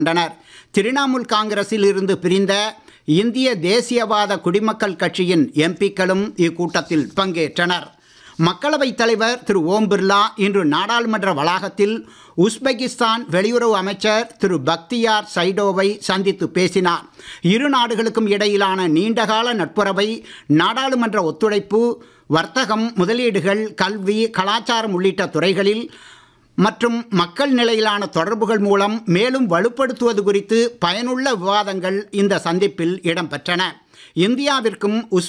கொண்டனர் திரிணாமுல் காங்கிரஸில் இருந்து பிரிந்த இந்திய தேசியவாத குடிமக்கள் கட்சியின் எம்பிக்களும் இக்கூட்டத்தில் பங்கேற்றனர் மக்களவைத் தலைவர் திரு ஓம் பிர்லா இன்று நாடாளுமன்ற வளாகத்தில் உஸ்பெகிஸ்தான் வெளியுறவு அமைச்சர் திரு பக்தியார் சைடோவை சந்தித்து பேசினார் இரு நாடுகளுக்கும் இடையிலான நீண்டகால நட்புறவை நாடாளுமன்ற ஒத்துழைப்பு வர்த்தகம் முதலீடுகள் கல்வி கலாச்சாரம் உள்ளிட்ட துறைகளில் மற்றும் மக்கள் நிலையிலான தொடர்புகள் மூலம் மேலும் வலுப்படுத்துவது குறித்து பயனுள்ள விவாதங்கள் இந்த சந்திப்பில் இடம்பெற்றன இந்தியாவிற்கும் உஸ்